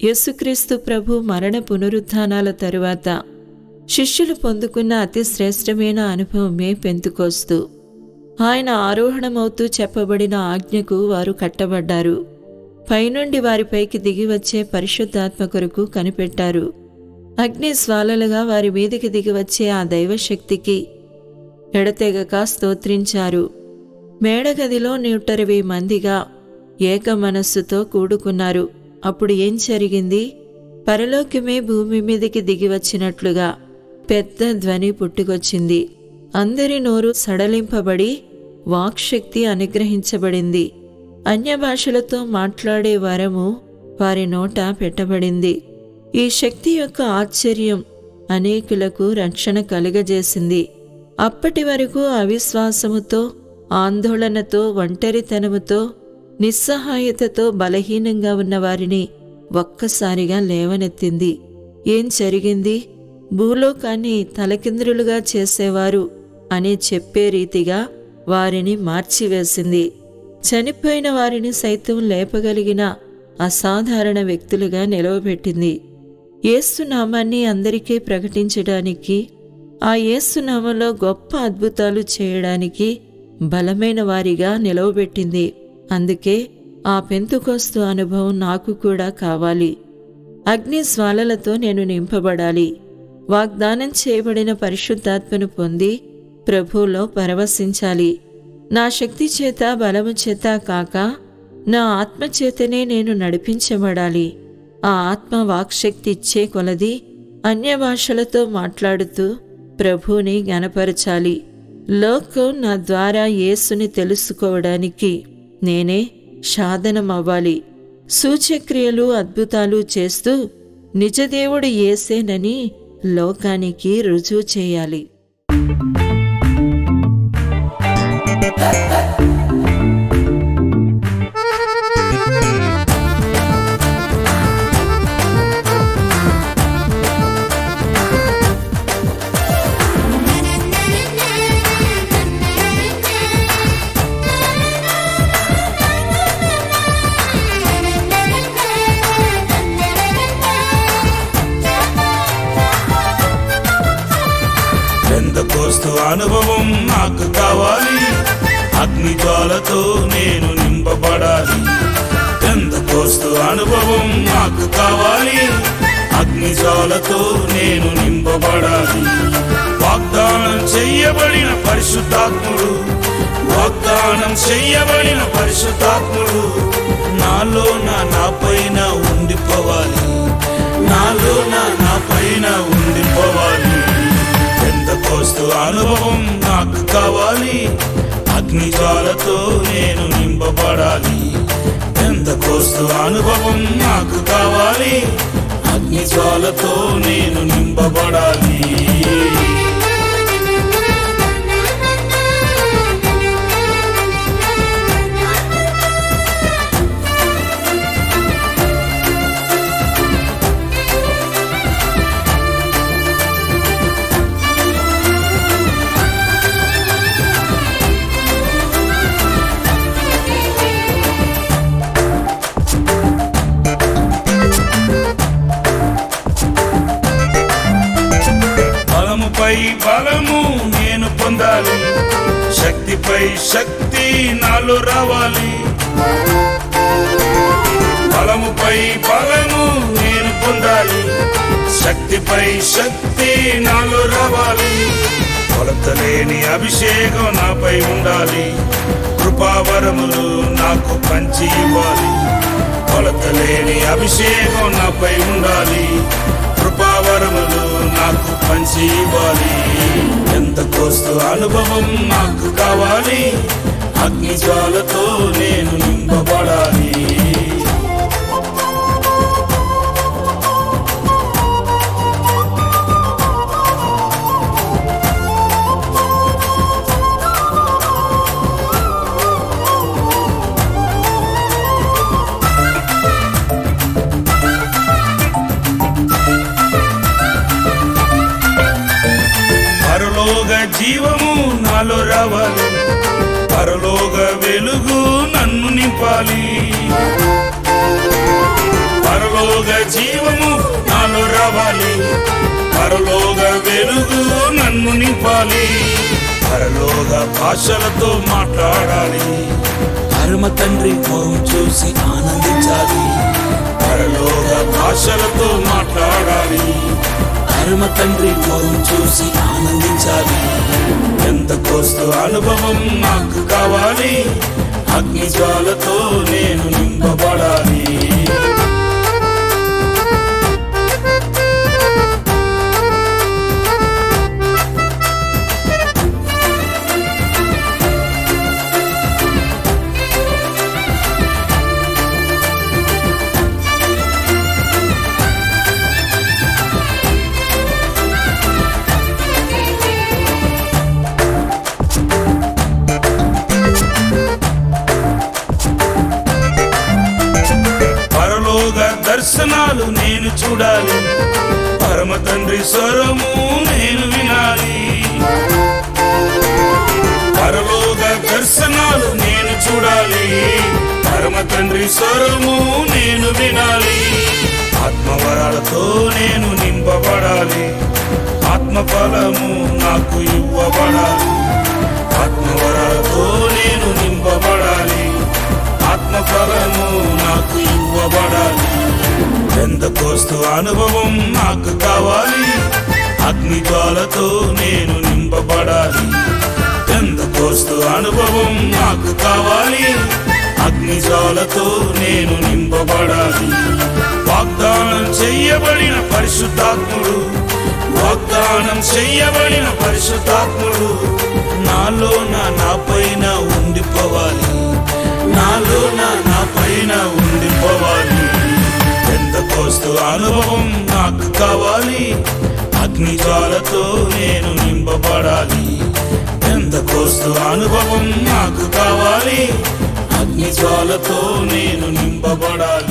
యేసుక్రీస్తు ప్రభు మరణ పునరుత్థానాల తరువాత శిష్యులు పొందుకున్న అతి శ్రేష్టమైన అనుభవమే పెంతుకోస్తు ఆయన ఆరోహణమవుతూ చెప్పబడిన ఆజ్ఞకు వారు కట్టబడ్డారు పైనుండి వారిపైకి దిగివచ్చే పరిశుద్ధాత్మ కొరకు కనిపెట్టారు అగ్ని స్వాలలుగా వారి మీదికి దిగివచ్చే ఆ దైవశక్తికి ఎడతెగక స్తోత్రించారు మేడగదిలో నూటరవై మందిగా ఏక మనస్సుతో కూడుకున్నారు అప్పుడు ఏం జరిగింది పరలోకమే భూమి మీదకి దిగివచ్చినట్లుగా పెద్ద ధ్వని పుట్టుకొచ్చింది అందరి నోరు సడలింపబడి వాక్శక్తి అనుగ్రహించబడింది అన్య భాషలతో మాట్లాడే వరము వారి నోట పెట్టబడింది ఈ శక్తి యొక్క ఆశ్చర్యం అనేకులకు రక్షణ కలుగజేసింది అప్పటి వరకు అవిశ్వాసముతో ఆందోళనతో ఒంటరితనముతో నిస్సహాయతతో బలహీనంగా ఉన్న వారిని ఒక్కసారిగా లేవనెత్తింది ఏం జరిగింది భూలోకాన్ని తలకిందులుగా చేసేవారు అని చెప్పే రీతిగా వారిని మార్చివేసింది చనిపోయిన వారిని సైతం లేపగలిగిన అసాధారణ వ్యక్తులుగా నిలవబెట్టింది ఏసునామాన్ని అందరికీ ప్రకటించడానికి ఆ ఏసునామంలో గొప్ప అద్భుతాలు చేయడానికి బలమైన వారిగా నిలవబెట్టింది అందుకే ఆ పెంతుకొస్తు అనుభవం నాకు కూడా కావాలి అగ్ని స్వాలలతో నేను నింపబడాలి వాగ్దానం చేయబడిన పరిశుద్ధాత్మను పొంది ప్రభువులో పరవశించాలి నా శక్తి చేత బలము చేత కాక నా ఆత్మ చేతనే నేను నడిపించబడాలి ఆ ఆత్మ వాక్శక్తి ఇచ్చే కొలది అన్య భాషలతో మాట్లాడుతూ ప్రభువుని గనపరచాలి లోకం నా ద్వారా యేసుని తెలుసుకోవడానికి నేనే సాధనమవ్వాలి సూచక్రియలు అద్భుతాలు చేస్తూ నిజదేవుడు ఏసేనని లోకానికి రుజువు చేయాలి పెందకోస్తు అనుభవం నాకు కావాలి అగ్ని జ్వాలతో నేను నింపబడాలి పెందకోస్తు అనుభవం నాకు కావాలి అగ్ని జ్వాలతో నేను నింపబడాలి వాగ్దానం చెయ్యబడిన పరిశుద్ధాత్ముడు వాగ్దానం చెయ్యబడిన పరిశుద్ధాత్ముడు నాలో నా నా పైన ఉండిపోవాలి నాలో నా నా పైన ఉండిపోవాలి పెంతకోస్తు అనుభవం నాకు కావాలి అగ్ని జ్వాలతో నేను నింపబడాలి పెంతకోస్తు అనుభవం నాకు కావాలి అగ్ని జ్వాలతో నేను నింపబడాలి బలముపై బలము నేను పొందాలి శక్తిపై శక్తి నాలో రావాలి బలముపై బలము నేను పొందాలి శక్తిపై శక్తి నాలో రావాలి కొలతలేని అభిషేకం నాపై ఉండాలి కృపావరములు నాకు పంచి ఇవ్వాలి కొలతలేని అభిషేకం నాపై ఉండాలి కృపావరములు నాకు పంచి ఇవ్వాలి ఎంత కోస్తు అనుభవం నాకు కావాలి అగ్ని జ్వాలతో నేను నింపబడాలి పరలోక జీవము నాలో రావాలి పరలోక వెలుగు నన్ను నింపాలి పరలోక పరలోక జీవము నాలో రావాలి పరలోక వెలుగు నన్ను నింపాలి పరలోక భాషలతో మాట్లాడాలి పరమ తండ్రి మొహం చూసి ఆనందించాలి పరలోక భాషలతో మాట్లాడాలి పరమ తండ్రి మొహం చూసి ఆనందించాలి ఎంత కోస్తు అనుభవం నాకు కావాలి అగ్ని జ్వాలతో నేను నింపబడాలి పరలోక దర్శనాలు నేను చూడాలి పరమ తండ్రి స్వరము నేను వినాలి పరలోక దర్శనాలు నేను చూడాలి పరమ తండ్రి స్వరము నేను వినాలి ఆత్మవరాలతో నేను నింపబడాలి ఆత్మఫలము నాకు ఇవ్వబడాలి ఆత్మవరాలతో నేను నింపబడాలి ఆత్మఫలము నాకు ఇవ్వబడాలి ఎంతకోస్తు అనుభవం నాకు కావాలి అగ్ని జ్వాలతో నేను నింపబడాలి ఎంతకోస్తు అనుభవం నాకు కావాలి అగ్ని జ్వాలతో నేను నింపబడాలి వాగ్దానం చెయ్యబడిన పరిశుద్ధాత్ముడు వాగ్దానం చెయ్యబడిన పరిశుద్ధాత్ముడు నాలో నా నా పైన ఉండిపోవాలి నాలో నా నా పైన ఉండిపోవాలి ఎంత కోస్తు అనుభవం నాకు కావాలి అగ్ని జ్వాలతో నేను నింపబడాలి ఎంత కోస్తు అనుభవం నాకు కావాలి అగ్ని జ్వాలతో నేను నింపబడాలి